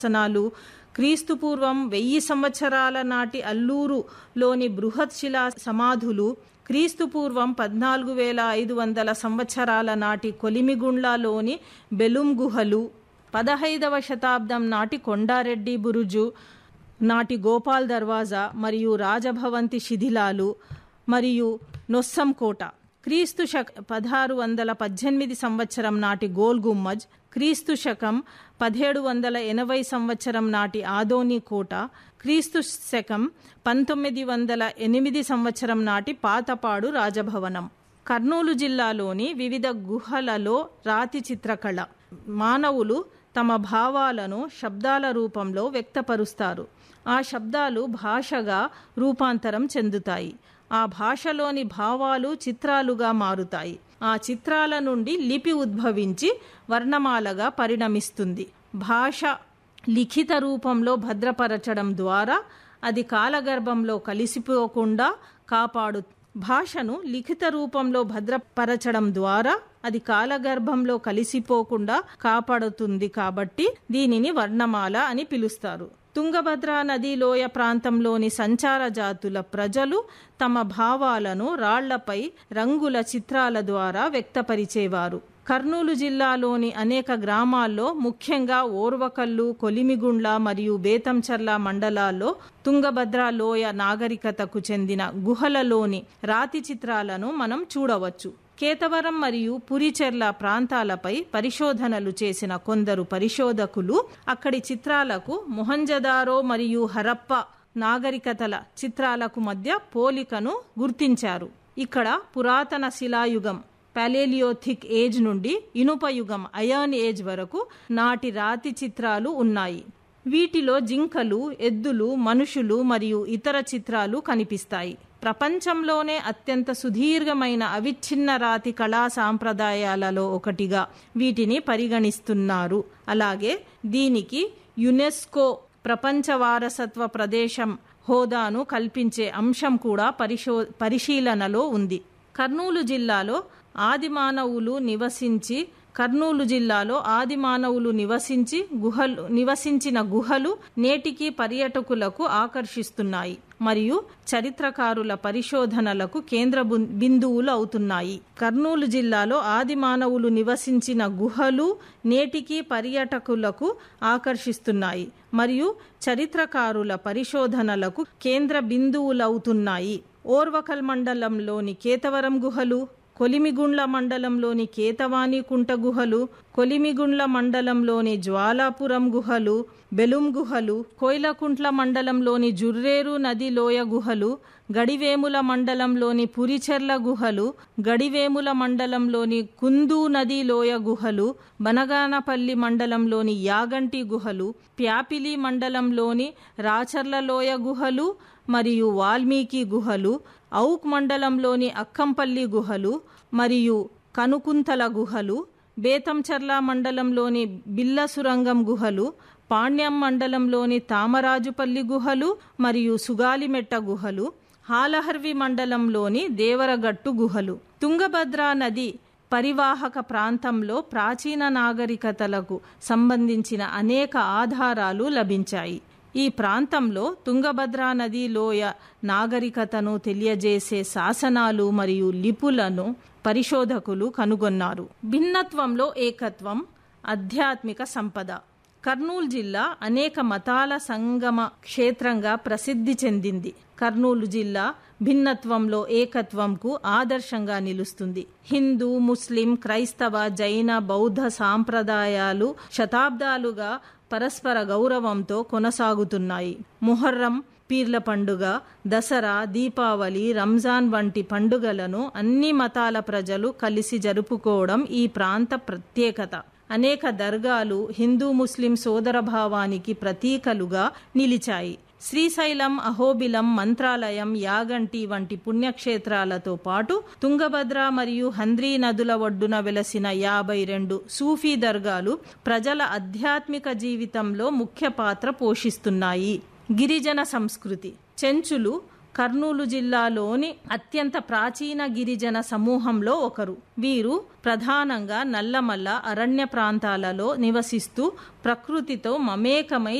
శాసనాలు క్రీస్తు పూర్వం వెయ్యి సంవత్సరాల నాటి అల్లూరులోని బృహత్ శిలా సమాధులు క్రీస్తు పూర్వం పద్నాలుగు వేల ఐదు వందల సంవత్సరాల నాటి కొలిమిగుండ్లలోని బెలుం గుహలు పదహైదవ శతాబ్దం నాటి కొండారెడ్డి బురుజు నాటి గోపాల్ దర్వాజా మరియు రాజభవంతి శిథిలాలు మరియు నొస్సం కోట క్రీస్తు శక పదహారు వందల పద్దెనిమిది సంవత్సరం నాటి గోల్ గుమ్మజ్ క్రీస్తు శకం పదిహేడు వందల ఎనభై సంవత్సరం నాటి ఆదోని కోట క్రీస్తు శకం పంతొమ్మిది వందల ఎనిమిది సంవత్సరం నాటి పాతపాడు రాజభవనం కర్నూలు జిల్లాలోని వివిధ గుహలలో రాతి చిత్రకళ మానవులు తమ భావాలను శబ్దాల రూపంలో వ్యక్తపరుస్తారు ఆ శబ్దాలు భాషగా రూపాంతరం చెందుతాయి ఆ భాషలోని భావాలు చిత్రాలుగా మారుతాయి ఆ చిత్రాల నుండి లిపి ఉద్భవించి వర్ణమాలగా పరిణమిస్తుంది భాష లిఖిత రూపంలో భద్రపరచడం ద్వారా అది కాలగర్భంలో కలిసిపోకుండా కాపాడు భాషను లిఖిత రూపంలో భద్రపరచడం ద్వారా అది కాలగర్భంలో కలిసిపోకుండా కాపాడుతుంది కాబట్టి దీనిని వర్ణమాల అని పిలుస్తారు తుంగభద్ర నదీ లోయ ప్రాంతంలోని సంచార జాతుల ప్రజలు తమ భావాలను రాళ్లపై రంగుల చిత్రాల ద్వారా వ్యక్తపరిచేవారు కర్నూలు జిల్లాలోని అనేక గ్రామాల్లో ముఖ్యంగా ఓర్వకల్లు కొలిమిగుండ్ల మరియు బేతంచర్ల మండలాల్లో తుంగభద్ర లోయ నాగరికతకు చెందిన గుహలలోని రాతి చిత్రాలను మనం చూడవచ్చు కేతవరం మరియు పురిచెర్ల ప్రాంతాలపై పరిశోధనలు చేసిన కొందరు పరిశోధకులు అక్కడి చిత్రాలకు మొహంజదారో మరియు హరప్ప నాగరికతల చిత్రాలకు మధ్య పోలికను గుర్తించారు ఇక్కడ పురాతన శిలాయుగం పాలేలియోథిక్ ఏజ్ నుండి ఇనుప యుగం అయాన్ ఏజ్ వరకు నాటి రాతి చిత్రాలు ఉన్నాయి వీటిలో జింకలు ఎద్దులు మనుషులు మరియు ఇతర చిత్రాలు కనిపిస్తాయి ప్రపంచంలోనే అత్యంత సుదీర్ఘమైన అవిచ్ఛిన్న రాతి కళా సాంప్రదాయాలలో ఒకటిగా వీటిని పరిగణిస్తున్నారు అలాగే దీనికి యునెస్కో ప్రపంచ వారసత్వ ప్రదేశం హోదాను కల్పించే అంశం కూడా పరిశో పరిశీలనలో ఉంది కర్నూలు జిల్లాలో ఆదిమానవులు నివసించి కర్నూలు జిల్లాలో ఆది మానవులు నివసించి గుహలు నివసించిన గుహలు నేటికి పర్యాటకులకు ఆకర్షిస్తున్నాయి మరియు చరిత్రకారుల పరిశోధనలకు కేంద్ర బిందువులు అవుతున్నాయి కర్నూలు జిల్లాలో ఆది మానవులు నివసించిన గుహలు నేటికి పర్యాటకులకు ఆకర్షిస్తున్నాయి మరియు చరిత్రకారుల పరిశోధనలకు కేంద్ర బిందువులవుతున్నాయి ఓర్వకల్ మండలంలోని కేతవరం గుహలు కొలిమిగుండ్ల మండలంలోని కేతవాణి కుంట గుహలు కొలిమిగుండ్ల మండలంలోని జ్వాలాపురం గుహలు బెలుం గుహలు కోయిలకుంట్ల మండలంలోని జుర్రేరు నది లోయ గుహలు గడివేముల మండలంలోని పురిచెర్ల గుహలు గడివేముల మండలంలోని కుందు నది లోయ గుహలు బనగానపల్లి మండలంలోని యాగంటి గుహలు ప్యాపిలి మండలంలోని రాచర్ల లోయ గుహలు మరియు వాల్మీకి గుహలు ఔక్ మండలంలోని అక్కంపల్లి గుహలు మరియు కనుకుంతల గుహలు బేతంచర్ల మండలంలోని బిల్ల సురంగం గుహలు పాణ్యం మండలంలోని తామరాజుపల్లి గుహలు మరియు సుగాలిమెట్ట గుహలు హాలహర్వి మండలంలోని దేవరగట్టు గుహలు తుంగభద్ర నది పరివాహక ప్రాంతంలో ప్రాచీన నాగరికతలకు సంబంధించిన అనేక ఆధారాలు లభించాయి ఈ ప్రాంతంలో తుంగభద్రా నది లోయ నాగరికతను తెలియజేసే శాసనాలు మరియు లిపులను పరిశోధకులు కనుగొన్నారు భిన్నత్వంలో ఏకత్వం ఆధ్యాత్మిక సంపద కర్నూలు జిల్లా అనేక మతాల సంగమ క్షేత్రంగా ప్రసిద్ధి చెందింది కర్నూలు జిల్లా భిన్నత్వంలో ఏకత్వంకు ఆదర్శంగా నిలుస్తుంది హిందూ ముస్లిం క్రైస్తవ జైన బౌద్ధ సాంప్రదాయాలు శతాబ్దాలుగా పరస్పర గౌరవంతో కొనసాగుతున్నాయి ముహర్రం పీర్ల పండుగ దసరా దీపావళి రంజాన్ వంటి పండుగలను అన్ని మతాల ప్రజలు కలిసి జరుపుకోవడం ఈ ప్రాంత ప్రత్యేకత అనేక దర్గాలు హిందూ ముస్లిం సోదరభావానికి ప్రతీకలుగా నిలిచాయి శ్రీశైలం అహోబిలం మంత్రాలయం యాగంటి వంటి పుణ్యక్షేత్రాలతో పాటు తుంగభద్ర మరియు హంద్రీ నదుల ఒడ్డున వెలసిన యాభై రెండు సూఫీ దర్గాలు ప్రజల ఆధ్యాత్మిక జీవితంలో ముఖ్య పాత్ర పోషిస్తున్నాయి గిరిజన సంస్కృతి చెంచులు కర్నూలు జిల్లాలోని అత్యంత ప్రాచీన గిరిజన సమూహంలో ఒకరు వీరు ప్రధానంగా నల్లమల్ల అరణ్య ప్రాంతాలలో నివసిస్తూ ప్రకృతితో మమేకమై